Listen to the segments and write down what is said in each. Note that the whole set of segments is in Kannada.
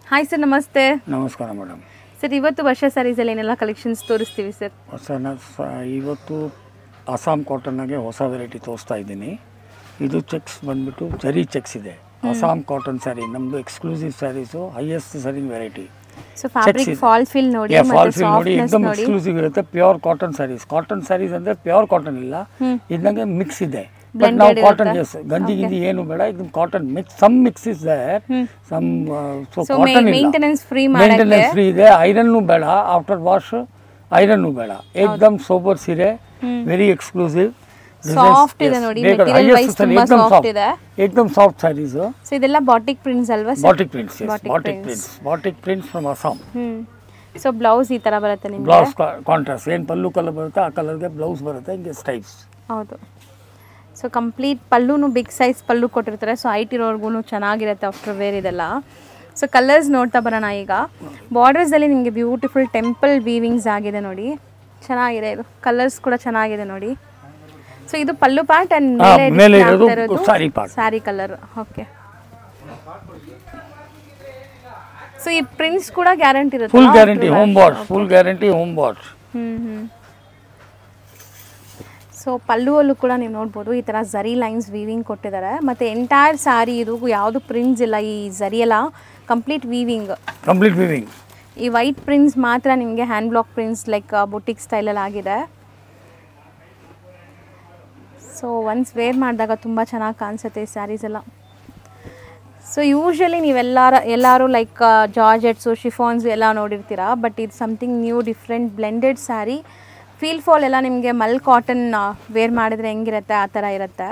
ಹಾಯ್ ಸರ್ ನಮಸ್ತೆ ನಮಸ್ಕಾರ ಮೇಡಮ್ ಸರ್ ಇವತ್ತು ವರ್ಷ ಸ್ಯಾರೀಸಲ್ಲಿ ಏನೆಲ್ಲ ಕಲೆಕ್ಷನ್ಸ್ ತೋರಿಸ್ತೀವಿ ಸರ್ ಹೊಸ ನ- ಸ- ಇವತ್ತು ಅಸ್ಸಾಂ ಕಾಟನ್ನಾಗೆ ಹೊಸ ವೆರೈಟಿ ತೋರಿಸ್ತಾ ಇದ್ದೀನಿ ಇದು ಚೆಕ್ಸ್ ಬಂದ್ಬಿಟ್ಟು ಜರಿ ಚೆಕ್ಸ್ ಇದೆ ಅಸ್ಸಾಂ ಕಾಟನ್ ಸ್ಯಾರಿ ನಮ್ಮದು exclusive sarees highest selling variety so fabric ಇದೆ. ಫಾಲ್ ಫಿಲ್ ನೋಡಿ ಫಾಲ್ ಮತ್ತೆ ಫಿಲ್ ನೋಡಿ ಸಾಫ್ಟ್ನೆಸ್ ಎಕ್ದಮ್ ನೋಡಿ ಎಕ್ಸ್ಕ್ಲೂಸಿವ್ ಇರುತ್ತೆ pure cotton sarees cotton sarees ಅಂದರೆ ಪ್ಯೂರ್ ಕಾಟನ್ ಇಲ್ಲ ಇದಂಗೆ ಮಿಕ್ಸ್ ಇದೆ ಬಟ್ Blended ನಾವು ಕಾಟನ್ ಇರುತ್ತೆ. ಎಸ್ ಗಂಜಿ ಗಿಂಜಿ ಏನು ಬೇಡ ಇದು cotton mix some mix is there some so so cotton ಇಲ್ಲ ಮೇಂಟೆನೆನ್ಸ್ ಫ್ರೀ ಮಾಡಕ್ಕೆ ಮೇಂಟೆನೆನ್ಸ್ ಫ್ರೀ ಇದೆ ಐರನ್ನು ಬೇಡ ಆಫ್ಟರ್ ವಾಶ್ ಐರನ್ನು ಬೇಡ ಏಕ್ದಮ್ ಸೋಬರ್ ಸೀರೆ ವೆರಿ ಎಕ್ಸ್ಕ್ಲೂಸಿವ್ Soft ಇದೆ ನೋಡಿ, material wise ತುಂಬಾ soft ಇದೆ. ಏಕ್ದಮ್ ಸಾಫ್ಟ್ ಸ್ಯಾರೀಸು ಸೊ ಇದೆಲ್ಲ ಬಾಟಿಕ್ ಪ್ರಿಂಟ್ಸ್ ಅಲ್ವಾ sir batik prints Batik batik prints. Prints batik prints from Assam hmm so blouse ಈ ತರ ಬರುತ್ತೆ ನಿಮ್ಗೆ ಬ್ಲೌಸ್ ಕಾಂಟ್ರಾಸ್ಟ್ ಏನು ಪಲ್ಲು ಕಲರ್ ಬರುತ್ತೆ ಆ ಕಲರ್ಗೆ ಬ್ಲೌಸ್ ಬರುತ್ತೆ ಹಿಂಗೆ ಸ್ಟೈಪ್ಸ್ ಹೌದು ಸೊ ಕಂಪ್ಲೀಟ್ ಪಲ್ಲುನು ಬಿಗ್ ಸೈಜ್ ಪಲ್ಲು ಕೊಟ್ಟಿರ್ತಾರೆ ಸೊ ಹೈಟ್ ಇರೋರ್ಗು ಚೆನ್ನಾಗಿರುತ್ತೆ ಆಫ್ಟರ್ ವೇರ್ ಇದೆಲ್ಲ ಸೊ ಕಲರ್ಸ್ ನೋಡ್ತಾ ಬರೋಣ ಈಗ ಬಾರ್ಡರ್ಸಲ್ಲಿ ನಿಮಗೆ ಬ್ಯೂಟಿಫುಲ್ ಟೆಂಪಲ್ ವೀವಿಂಗ್ಸ್ ಆಗಿದೆ ನೋಡಿ ಚೆನ್ನಾಗಿದೆ ಇದು ಕಲರ್ಸ್ ಕೂಡ ಚೆನ್ನಾಗಿದೆ ನೋಡಿ ಸೊ ಇದು ಪಲ್ಲು ಪಾರ್ಟ್ ಅಂಡ್ ಹಾ, ಮೇಲೆ ಮೇಲೆ ಇರೋದು saree part. Saree colour okay so ಈ ಪ್ರಿಂಟ್ಸ್ ಕೂಡ ಗ್ಯಾರಂಟಿ ಇರುತ್ತೆ full guarantee home wash full guarantee home wash hmm hmm so ಪಲ್ಲುವಲ್ಲೂ ಕೂಡ ನೀವು ನೋಡ್ಬೋದು ಈ ಥರ ಝರಿ ಲೈನ್ಸ್ ವೀವಿಂಗ್ ಕೊಟ್ಟಿದ್ದಾರೆ ಮತ್ತು ಎಂಟೈರ್ ಸ್ಯಾರಿ ಇದು ಯಾವುದು ಪ್ರಿಂಟ್ಸ್ ಇಲ್ಲ ಈ ಝರಿ ಎಲ್ಲ ಕಂಪ್ಲೀಟ್ ವೀವಿಂಗ್ ಕಂಪ್ಲೀಟ್ ವಿವಿಂಗ್ ಈ ವೈಟ್ ಪ್ರಿಂಟ್ಸ್ ಮಾತ್ರ ನಿಮಗೆ hand block prints like boutique ಸ್ಟೈಲಲ್ಲಿ ಆಗಿದೆ ಸೊ ಒನ್ಸ್ ವೇರ್ ಮಾಡಿದಾಗ ತುಂಬ ಚೆನ್ನಾಗಿ ಕಾಣಿಸುತ್ತೆ ಈ ಸ್ಯಾರೀಸ್ ಎಲ್ಲ ಸೊ ಯೂಶ್ವಲಿ ನೀವೆಲ್ಲಾರ ಎಲ್ಲರೂ ಲೈಕ್ ಜಾರ್ಜೆಟ್ಸು ಶಿಫಾನ್ಸ್ ಎಲ್ಲ ನೋಡಿರ್ತೀರಾ ಬಟ್ ಇದು something new different blended saree feel fall ಎಲ್ಲ ನಿಮಗೆ ಮಲ್ ಕಾಟನ್ ವೇರ್ ಮಾಡಿದ್ರೆ ಹೆಂಗಿರುತ್ತೆ ಆ ಥರ ಇರುತ್ತೆ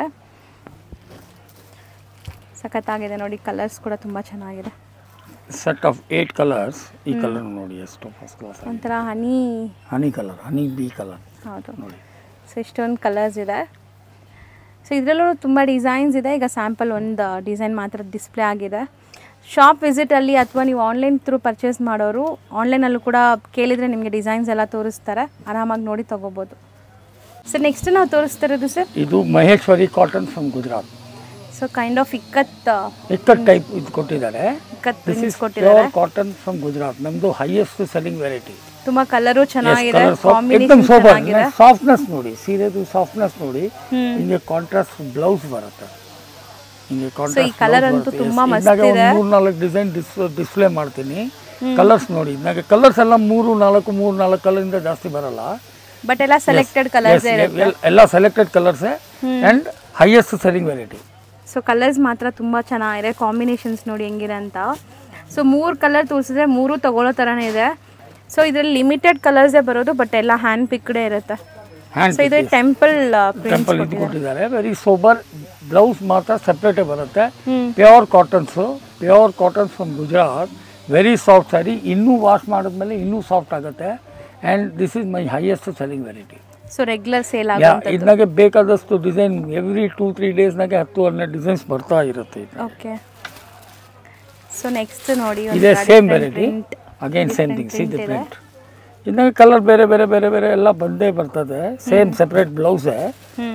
ಸಖತ್ತಾಗಿದೆ ನೋಡಿ ಕಲರ್ಸ್ ಕೂಡ ತುಂಬ ಚೆನ್ನಾಗಿದೆ ಸೆಟ್ ಆಫ್ ಏಟ್ ಕಲರ್ಸ್ ಈ ಕಲರ್ ನೋಡಿ ಎಷ್ಟು ಫಸ್ಟ್ ಕ್ಲಾಸ್ ಒಂಥರ honey honey colour honey bee colour ಹೌದು ನೋಡಿ ಸೊ ಇಷ್ಟೊಂದು ಕಲರ್ಸ್ ಇದೆ ಸೊ ಇದರಲ್ಲೂ ತುಂಬ ಡಿಸೈನ್ಸ್ ಇದೆ ಈಗ ಸ್ಯಾಂಪಲ್ ಒಂದು ಡಿಸೈನ್ ಮಾತ್ರ ಡಿಸ್ಪ್ಲೇ ಆಗಿದೆ ಶಾಪ್ ವಿಸಿಟಲ್ಲಿ ಅಥವಾ ನೀವು ಆನ್ಲೈನ್ ಥ್ರೂ ಪರ್ಚೇಸ್ ಮಾಡೋರು ಆನ್ಲೈನಲ್ಲೂ ಕೂಡ ಕೇಳಿದರೆ ನಿಮಗೆ ಡಿಸೈನ್ಸ್ ಎಲ್ಲ ತೋರಿಸ್ತಾರೆ ಆರಾಮಾಗಿ ನೋಡಿ ತೊಗೋಬೋದು ಸರ್ ನೆಕ್ಸ್ಟ್ ನಾವು ತೋರಿಸ್ತಾ ಇರೋದು ಸರ್ ಇದು Maheshwari cotton from Gujarat so kind of ikat ikat type ಇದು ಕೊಟ್ಟಿದ್ದಾರೆ ಇಕ್ಕತ್ ದಿಸ್ ಪ್ರಿಂಟ್ಸ್ ಇಸ್ ಕೊಟ್ಟಿದ್ದಾರೆ ಪ್ಯೂರ್ ಕಾಟನ್ ಫ್ರಮ್ ಗುಜರಾತ್ ನಮ್ಮದು ಹೈಯೆಸ್ಟ್ ಸೆಲ್ಲಿಂಗ್ ವೆರೈಟಿ ತುಂಬ ಕಲರು ಚೆನ್ನಾಗಿದೆ ಎಕ್ದಮ್ ಕಾಂಬಿನೇಷನ್ ಸೋಬರ್ ಚೆನ್ನಾಗಿದೆ ಸಾಫ್ಟ್ನೆಸ್ ನೋಡಿ ಸೀರೆದು ಸಾಫ್ಟ್ನೆಸ್ ನೋಡಿ ಹಿಂಗೆ ಕಾಂಟ್ರಾಸ್ಟ್ ಬ್ಲೌಸ್ ಬರುತ್ತೆ ಹಿಂಗೆ ಈ colour ಅಂತೂ ತುಂಬಾ ಮಸ್ತ್ ಇದೆ. ಮೂರು ನಾಲ್ಕು ಡಿಸೈನ್ ಡಿಸ್ಪ್ಲೇ ಮಾಡ್ತೀನಿ ಕಲರ್ಸ್ ನೋಡಿ ನನಗೆ ಕಲರ್ಸ್ ಎಲ್ಲ ಮೂರು ನಾಲ್ಕು ಮೂರು ನಾಲ್ಕು ಕಲರಿಂದ ಜಾಸ್ತಿ ಬರಲ್ಲ ಬಟ್ ಎಲ್ಲ ಸೆಲೆಕ್ಟೆಡ್ ಕಲರ್ಸ್ Yes, ಎಲ್- ಎಲ್ಲ selected colours and highest selling variety so colours ಮಾತ್ರ ತುಂಬ ಚೆನ್ನಾಗಿದೆ ಕಾಂಬಿನೇಷನ್ಸ್ ನೋಡಿ ಹೆಂಗಿದೆ ಅಂತ ಸೊ ಮೂರು ಕಲರ್ ತೋರಿಸಿದ್ರೆ ಮೂರು ತಗೊಳ್ಳೋ ಥರನೇ ಇದೆ ಸೊ ಇದರಲ್ಲಿ ಲಿಮಿಟೆಡ್ ಕಲರ್ಸೇ ಬರೋದು ಬಟ್ ಎಲ್ಲ ಹ್ಯಾಂಡ್ ಪಿಕ್ಡೇ ಇರುತ್ತೆ ಹ್ಯಾಂಡ್ ಸೊ ಇದು ಟೆಂಪಲ್ ಟೆಂಪಲ್ ಇದು ಕೊಟ್ಟಿದ್ದಾರೆ ವೆರಿ ಸೋಬರ್ ಬ್ಲೌಸ್ ಮಾತ್ರ ಸಪ್ರೇಟೇ ಬರುತ್ತೆ hmm. Pure cottons pure cottons from Gujarat very soft saree ಇನ್ನೂ ವಾಶ್ ಮಾಡಿದ್ಮೇಲೆ ಇನ್ನೂ ಸಾಫ್ಟ್ ಆಗುತ್ತೆ and this is my highest selling variety so regular sale ಯಾ ಆಗುವಂಥದ್ದು ಇದನ್ನಾಗೆ ಬೇಕಾದಷ್ಟು ಡಿಸೈನ್ ಎವ್ರಿ ಟೂ ತ್ರೀ ಡೇಸ್ನಾಗೆ ಹತ್ತು ಹನ್ನೆರಡು ಡಿಸೈನ್ಸ್ ಬರ್ತಾ ಇರುತ್ತೆ ಇದು ಓಕೆ ಸೊ ನೆಕ್ಸ್ಟ್ ನೋಡಿ ಇದೇ same variety again same thing see the print ಇನ್ನಾಗ ಕಲರ್ ಬೇರೆ ಬೇರೆ ಬೇರೆ ಬೇರೆ ಎಲ್ಲ ಬಂದೇ ಬರ್ತದೆ ಸೇಮ್ ಸೆಪ್ರೇಟ್ ಬ್ಲೌಸೇ ಹ್ಞೂ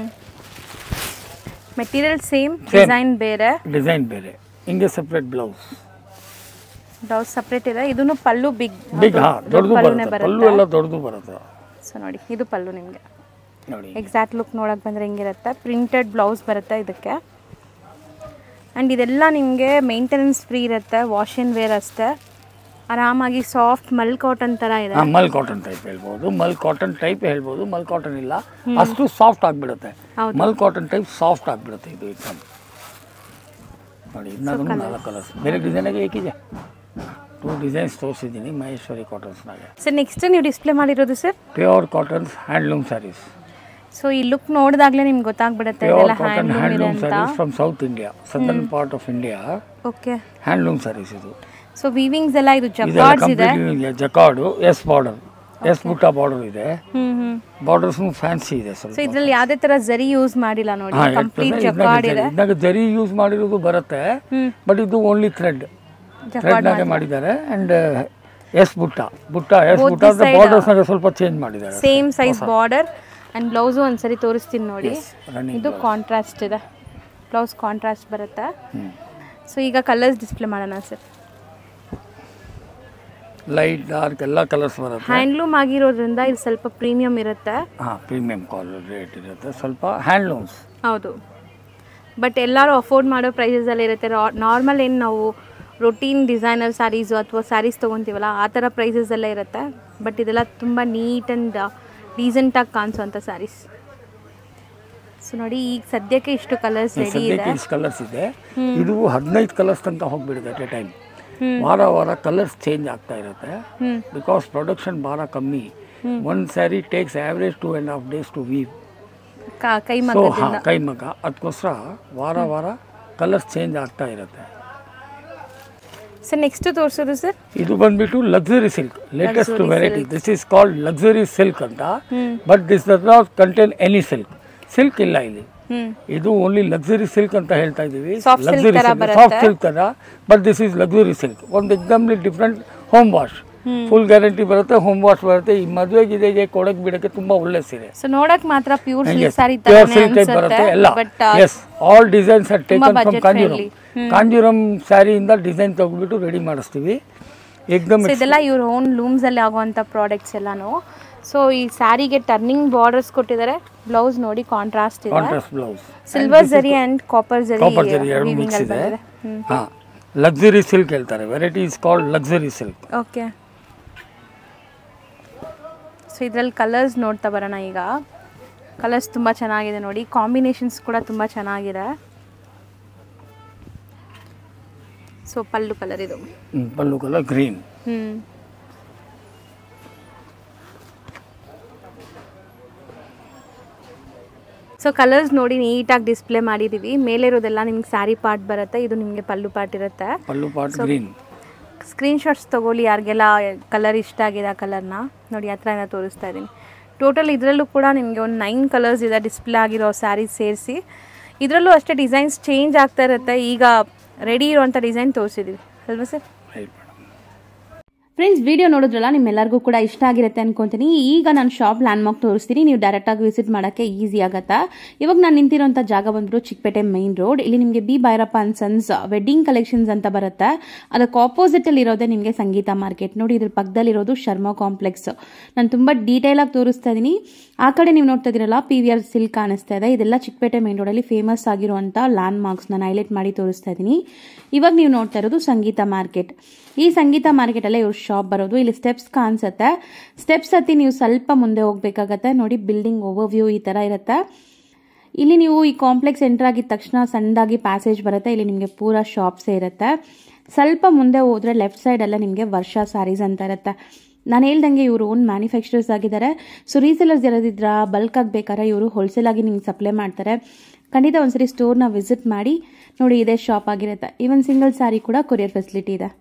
ಮೆಟೀರಿಯಲ್ ಸೇಮ್ ಡಿಸೈನ್ ಬೇರೆ ಡಿಸೈನ್ ಬೇರೆ ಹಿಂಗೆ ಸೆಪ್ರೇಟ್ ಬ್ಲೌಸ್ ಬ್ಲೌಸ್ ಸಪ್ರೇಟ್ ಇದೆ ಇದನ್ನು ಪಲ್ಲು ಬಿಗ್ ಬಿಗ್ ಹಾ ದೊಡ್ಡದು ಪಲ್ಲುನೇ ಬರುತ್ತೆ ಪಲ್ಲು ಬರುತ್ತೆ ಎಲ್ಲ ದೊಡ್ಡದು ಬರುತ್ತೆ ಸೊ ನೋಡಿ ಇದು ಪಲ್ಲು ನಿಮಗೆ ನೋಡಿ ಎಕ್ಸಾಕ್ಟ್ ಲುಕ್ ನೋಡೋಕೆ ಬಂದರೆ ಹಿಂಗಿರುತ್ತೆ ಪ್ರಿಂಟೆಡ್ ಬ್ಲೌಸ್ ಬರುತ್ತೆ ಇದಕ್ಕೆ ಆ್ಯಂಡ್ ಇದೆಲ್ಲ ನಿಮಗೆ ಮೇಂಟೆನೆನ್ಸ್ ಫ್ರೀ ಇರುತ್ತೆ ವಾಶ್ ಆ್ಯಂಡ್ ವೇರ್ ಅಷ್ಟೇ ಆರಾಮಾಗಿ ಸಾಫ್ಟ್ ಮಲ್ ಕಾಟನ್ ಥರ ಇದೆ ಹಾ, ಮಲ್ ಕಾಟನ್ ಟೈಪ್ ಹೇಳ್ಬೋದು ಮಲ್ ಕಾಟನ್ ಟೈಪ್ ಹೇಳ್ಬೋದು ಮಲ್ ಕಾಟನ್ ಇಲ್ಲ ಅಷ್ಟು ಸಾಫ್ಟ್ ಆಗಿಬಿಡುತ್ತೆ ಹೌದು. ಮಲ್ ಕಾಟನ್ ಟೈಪ್ ಸಾಫ್ಟ್ ಆಗಿಬಿಡುತ್ತೆ ಇದು ಎಕ್ದಮ್ ನೋಡಿ ಇದನ್ನಾಗೂ ನಾಲ್ಕು ಕಲರ್ಸ್ ಬೇರೆ ಡಿಸೈನಾಗೆ ಏಕಿದೆ ಟೂ ಡಿಸೈನ್ಸ್ ತೋರಿಸಿದ್ದೀನಿ ಮಹೇಶ್ವರಿ ಕಾಟನ್ಸ್ನಾಗೆ ಸರ್ ನೆಕ್ಸ್ಟ್ ನೀವು ಡಿಸ್ಪ್ಲೇ ಮಾಡಿರೋದು sir pure cottons handloom sarees so ಈ ಲುಕ್ ನೋಡಿದಾಗಲೇ ನಿಮ್ಗೆ ಗೊತ್ತಾಗ್ಬಿಡುತ್ತೆ ಪ್ಯೂರ್ ಇದೆಲ್ಲ ಕಾಟನ್ ಹ್ಯಾಂಡ್ಲೂಮ್ ಇದೆ ಹ್ಯಾಂಡ್ಲೂಮ್ ಅಂತ sarees from South India southern part of India okay handloom sarees ಇದು ಸೊ ವೀವಿಂಗ್ಸ್ ಎಲ್ಲ ಇದು ಇದೆಲ್ಲ ಜಕಾರ್ಡ್ಸ್ ಇದೆ complete jacquard yes border yes butta border ಇದೆ ಹ್ಞೂ ಹ್ಞೂ ಬಾರ್ಡರ್ಸ್ನು ಫ್ಯಾನ್ಸಿ ಇದೆ ಸ್ವಲ್ಪ ಸೊ ಇದ್ರಲ್ಲಿ ಯಾವುದೇ ಥರ ಜರಿ ಯೂಸ್ ಮಾಡಿಲ್ಲ ನೋಡಿ ಹಾ, ಕಂಪ್ಲೀಟ್ ಇರ್ತದೆ. ಜಕಾರ್ಡ್ ಇದ್ನಾಗೆ ಇದೆ ಜರಿ- ಇದ್ನಾಗೆ ಜರಿ ಯೂಸ್ ಮಾಡಿರೋದು ಬರುತ್ತೆ ಹ್ಮ್. ಬಟ್ ಇದು ಓನ್ಲಿ ಥ್ರೆಡ್ ಜಕಾರ್ಡ್ ಥ್ರೆಡ್ನಾಗೆ ಮಾಡಿದ್ದಾರೆ and yes butta butta yes Both butta the ಅಂದ್ರೆ side, ಬಾರ್ಡರ್ಸ್ನಾಗೆ ಸ್ವಲ್ಪ ಚೇಂಜ್ ಮಾಡಿದ್ದಾರೆ same size border and blouse ಒಂದ್ಸರಿ ತೋರಿಸ್ತೀನಿ ನೋಡಿ ರನ್ನಿಂಗ್ ಇದು ಕಾಂಟ್ರಾಸ್ಟ್ ಇದೆ ಬ್ಲೌಸ್ ಕಾಂಟ್ರಾಸ್ಟ್ ಬರುತ್ತೆ ಸೊ ಈಗ ಕಲರ್ಸ್ ಡಿಸ್ಪ್ಲೇ ಮಾಡೋಣ ಸರ್ ಲೈಟ್ ಡಾರ್ಕ್ ಎಲ್ಲ ಕಲರ್ಸ್ ಬರುತ್ತೆ ಹ್ಯಾಂಡ್ಲೂಮ್ ಆಗಿರೋದ್ರಿಂದ ಇದು ಸ್ವಲ್ಪ ಪ್ರೀಮಿಯಂ ಇರುತ್ತೆ ಹಾಂ ಪ್ರೀಮಿಯಂ ಕಾಲ್ ರೇಟ್ ಇರುತ್ತೆ ಸ್ವಲ್ಪ ಹ್ಯಾಂಡ್ಲೂಮ್ಸ್ ಹೌದು ಬಟ್ ಎಲ್ಲರೂ ಅಫೋರ್ಡ್ ಮಾಡೋ ಪ್ರೈಸಸಲ್ಲಿ ಇರುತ್ತೆ ನಾರ್ಮಲ್ ಏನು ನಾವು ರೊಟೀನ್ ಡಿಸೈನರ್ ಸ್ಯಾರೀಸು ಅಥವಾ ಸ್ಯಾರೀಸ್ ತೊಗೊತೀವಲ್ಲ ಆ ಥರ ಪ್ರೈಸಸಲ್ಲೇ ಇರುತ್ತೆ ಬಟ್ ಇದೆಲ್ಲ ತುಂಬ ನೀಟ್ ಆ್ಯಂಡ್ ಡೀಸೆಂಟಾಗಿ ಕಾಣಿಸೋಂಥ ಸ್ಯಾರೀಸ್ ಸೊ ನೋಡಿ ಈಗ ಸದ್ಯಕ್ಕೆ ಇಷ್ಟು ಕಲರ್ಸ್ ರೆಡಿ ಇದೆ ಸದ್ಯಕ್ಕೆ ಇಷ್ಟು ಕಲರ್ಸ್ ಇದೆ ಇದು ಹದಿನೈದು ಕಲರ್ಸ್ ತನಕ ಹೋಗ್ಬಿಡುತ್ತೆ ಅಟ್ ಎ ಟೈಮ್ ವಾರ ವಾರ ಕಲರ್ಸ್ ಚೇಂಜ್ ಆಗ್ತಾ ಇರುತ್ತೆ ಹ್ಞೂ ಬಿಕಾಸ್ ಪ್ರೊಡಕ್ಷನ್ ಭಾಳ ಕಮ್ಮಿ ಒಂದು sari takes average two and half days to weave ಕೈ ಸೊ ಮಗ್ಗದಿಂದ ಹಾಂ ಕೈಮಗ್ಗ ಅದಕ್ಕೋಸ್ಕರ ವಾರ ವಾರ ಕಲರ್ಸ್ ಚೇಂಜ್ ಆಗ್ತಾ ಇರುತ್ತೆ ಸರ್ ನೆಕ್ಸ್ಟ್ ತೋರಿಸೋದು ಸರ್ ಇದು ಬಂದ್ಬಿಟ್ಟು luxury silk latest variety this is called luxury silk ಅಂತ but this does not contain any silk silk ಇಲ್ಲ ಇಲ್ಲಿ ಹ್ಞೂ ಇದು ಓನ್ಲಿ ಲಕ್ಸುರಿ ಸಿಲ್ಕ್ ಅಂತ ಹೇಳ್ತಾ ಇದೀವಿ Soft silk ಲಕ್ಸುರಿ ತರ ಸಿಲ್ಕ್ ಬರುತ್ತೆ. ಸಾಫ್ಟ್ ಸಿಲ್ಕ್ ತರ but this is luxury silk ಒಂದು exactly different home wash full guarantee ಬರುತ್ತೆ ಹೋಮ್ ವಾಶ್ ಬರುತ್ತೆ ಈ ಮದುವೆ ಗಿದೆಗೆ ಕೊಡಕ್ಕೆ ಬಿಡಕ್ಕೆ ತುಂಬಾ ಒಳ್ಳೆ ಸೀರೆ ಸೊ ನೋಡಕ್ ಮಾತ್ರ ಪ್ಯೂರ್ ಸಿಲ್ಕ್ ಸ್ಯಾರಿ ಪ್ಯೂರ್ ತರನೇ ಸಿಲ್ಕ್ ಟೈಪ್ ಬರುತ್ತೆ ಎಲ್ಲ ಅನ್ಸುತ್ತೆ but as all designs are taken from budget Kanjeevaram friendly. Kanjeevaram ಸ್ಯಾರಿಯಿಂದ ಡಿಸೈನ್ ತೆಗೆದ್ಬಿಟ್ಟು ರೆಡಿ ಮಾಡಿಸ್ತೀವಿ ಏಕ್ದಮ್ ಸೊ ಇದೆಲ್ಲ ಇವ್ರ ಓನ್ ಲೂಮ್ಸ್ ಅಲ್ಲಿ ಆಗುವಂತ ಪ್ರಾಡಕ್ಟ್ಸ್ ಎಲ್ಲಾನು ಸೊ ಈ ಸ್ಯಾರಿಗೆ ಟರ್ನಿಂಗ್ ಬಾರ್ಡರ್ಸ್ ಕೊಟ್ಟಿದ್ದಾರೆ ಬ್ಲೌಸ್ ನೋಡಿ ಕಾಂಟ್ರಾಸ್ಟ್ ಇದೆ contrast blouse silver zari and copper zari copper zari ಎರಡು weaving ಮಿಕ್ಸ್ ಅಲ್ಲಿ ಇದೆ ಬಂದಿದೆ ಹ್ಮ್ ಹಾಂ ಲಕ್ಸುರಿ ಸಿಲ್ಕ್ ಹೇಳ್ತಾರೆ variety is called luxury silk okay so ಇದ್ರಲ್ಲಿ ಕಲರ್ಸ್ ನೋಡ್ತಾ ಬರೋಣ ಈಗ ಕಲರ್ಸ್ ತುಂಬ ಚೆನ್ನಾಗಿದೆ ನೋಡಿ ಕಾಂಬಿನೇಷನ್ಸ್ ಕೂಡ ತುಂಬ ಚೆನ್ನಾಗಿದೆ ಸೊ ಪಲ್ಲು ಕಲರ್ ಇದು ಪಲ್ಲು ಕಲರ್ ಗ್ರೀನ್ ಹ್ಞೂ ಸೊ ಕಲರ್ಸ್ ನೋಡಿ ನೀಟಾಗಿ ಡಿಸ್ಪ್ಲೇ ಮಾಡಿದ್ದೀವಿ ಮೇಲೆ ಇರೋದೆಲ್ಲ ನಿಮ್ಗೆ ಸ್ಯಾರಿ ಪಾರ್ಟ್ ಬರುತ್ತೆ ಇದು ನಿಮಗೆ ಪಲ್ಲು ಪಾರ್ಟ್ ಇರುತ್ತೆ ಪಲ್ಲು ಪಾಟ್ ಗ್ರೀನ್ ಸ್ಕ್ರೀನ್ಶಾಟ್ಸ್ ತೊಗೊಳ್ಳಿ ಯಾರಿಗೆಲ್ಲ ಕಲರ್ ಇಷ್ಟ ಆಗಿದೆ ಆ ಕಲರ್ನ ನೋಡಿ ಹತ್ರನ ತೋರಿಸ್ತಾ ಇದ್ದೀನಿ ಟೋಟಲ್ ಇದರಲ್ಲೂ ಕೂಡ ನಿಮಗೆ ಒಂದು ನೈನ್ ಕಲರ್ಸ್ ಇದೆ ಡಿಸ್ಪ್ಲೇ ಆಗಿರೋ ಸ್ಯಾರೀಸ್ ಸೇರಿಸಿ ಇದರಲ್ಲೂ ಅಷ್ಟೇ ಡಿಸೈನ್ಸ್ ಚೇಂಜ್ ಆಗ್ತಾ ಇರುತ್ತೆ ಈಗ ರೆಡಿ ಇರುವಂಥ ಡಿಸೈನ್ ತೋರಿಸಿದ್ದೀವಿ ಅಲ್ವಾ ಸರ್ ರೈಟ್ ಫ್ರೆಂಡ್ಸ್ ವಿಡಿಯೋ ನೋಡಿದ್ರಲ್ಲ ನಿಮ್ಮೆಲ್ಲರಿಗೂ ಕೂಡ ಇಷ್ಟ ಆಗಿರುತ್ತೆ ಅನ್ಕೊಂತೀನಿ ಈಗ ನಾನು ಶಾಪ್ ಲ್ಯಾಂಡ್ ಮಾರ್ಕ್ ತೋರಿಸ್ತೀನಿ ನೀವು ಡೈರೆಕ್ಟಾಗಿ ವಿಸಿಟ್ ಮಾಡೋಕ್ಕೆ ಈಸಿ ಆಗುತ್ತಾ ಇವಾಗ ನಾನು ನಿಂತಿರೋಂಥ ಜಾಗ ಬಂದ್ಬಿಟ್ಟು ಚಿಕ್ಕಪೇಟೆ ಮೈನ್ ರೋಡ್ ಇಲ್ಲಿ ನಿಮಗೆ B Bhairappa and sons wedding collections ಅಂತ ಬರುತ್ತೆ ಅದಕ್ಕೆ ಆಪೋಸಿಟ್ ಅಲ್ಲಿ ಇರೋದೇ ನಿಮಗೆ ಸಂಗೀತ ಮಾರ್ಕೆಟ್ ನೋಡಿ ಇದ್ರ ಪಕ್ಕದಲ್ಲಿರೋದು ಶರ್ಮಾ ಕಾಂಪ್ಲೆಕ್ಸ್ ನಾನು ತುಂಬ ಡೀಟೇಲ್ ಆಗಿ ತೋರಿಸ್ತಾ ಇದ್ದೀನಿ ಆ ಕಡೆ ನೀವು ನೋಡ್ತಾ ಇದೀರಲ್ಲ ಪಿ ವಿ ಆರ್ ಸಿಲ್ಕ್ ಕಾಣಿಸ್ತಾ ಇದೆ ಇದೆಲ್ಲ ಚಿಕ್ಕಪೇಟೆ ಮೈನ್ ರೋಡಲ್ಲಿ ಫೇಮಸ್ ಆಗಿರುವಂಥ ಲ್ಯಾಂಡ್ ಮಾರ್ಕ್ಸ್ ನಾನು ಹೈಲೈಟ್ ಮಾಡಿ ತೋರಿಸ್ತಾ ಇದ್ದೀನಿ ಇವಾಗ ನೀವು ನೋಡ್ತಾ ಇರೋದು ಸಂಗೀತ ಮಾರ್ಕೆಟ್ ಈ ಸಂಗೀತ ಮಾರ್ಕೆಟಲ್ಲೇ ಇವ್ರ ಶಾಪ್ ಬರೋದು ಇಲ್ಲಿ ಸ್ಟೆಪ್ಸ್ ಕಾಣಿಸುತ್ತೆ ಸ್ಟೆಪ್ಸ್ ಹತ್ತಿ ನೀವು ಸ್ವಲ್ಪ ಮುಂದೆ ಹೋಗ್ಬೇಕಾಗತ್ತೆ ನೋಡಿ ಬಿಲ್ಡಿಂಗ್ ಓವರ್ ವ್ಯೂ ಈ ಥರ ಇರುತ್ತೆ ಇಲ್ಲಿ ನೀವು ಈ ಕಾಂಪ್ಲೆಕ್ಸ್ ಎಂಟರ್ ಆಗಿದ ತಕ್ಷಣ ಸಣ್ಣದಾಗಿ ಪ್ಯಾಸೇಜ್ ಬರುತ್ತೆ ಇಲ್ಲಿ ನಿಮಗೆ ಪೂರಾ ಶಾಪ್ಸೇ ಇರುತ್ತೆ ಸ್ವಲ್ಪ ಮುಂದೆ ಹೋದ್ರೆ ಲೆಫ್ಟ್ ಸೈಡಲ್ಲೇ ನಿಮಗೆ ವರ್ಷ ಸ್ಯಾರೀಸ್ ಅಂತ ಇರುತ್ತೆ ನಾನು ಹೇಳ್ದಂಗೆ ಇವರು ಓನ್ ಮ್ಯಾನುಫ್ಯಾಕ್ಚರರ್ಸ್ ಆಗಿದ್ದಾರೆ ಸೊ ರೀಸೇಲರ್ಸ್ ಯಾರಾದಿದ್ರ ಬಲ್ಕ್ ಆಗಿ ಬೇಕಾದ್ರೆ ಇವರು ಹೋಲ್ಸೇಲ್ ಆಗಿ ನಿಮ್ಗೆ ಸಪ್ಲೈ ಮಾಡ್ತಾರೆ ಖಂಡಿತ ಒಂದ್ಸರಿ ಸ್ಟೋರ್ನ ವಿಸಿಟ್ ಮಾಡಿ ನೋಡಿ ಇದೇ ಶಾಪ್ ಆಗಿರುತ್ತೆ ಈವನ್ ಸಿಂಗಲ್ ಸ್ಯಾರಿ ಕೂಡ ಕೊರಿಯರ್ ಫೆಸಿಲಿಟಿ ಇದೆ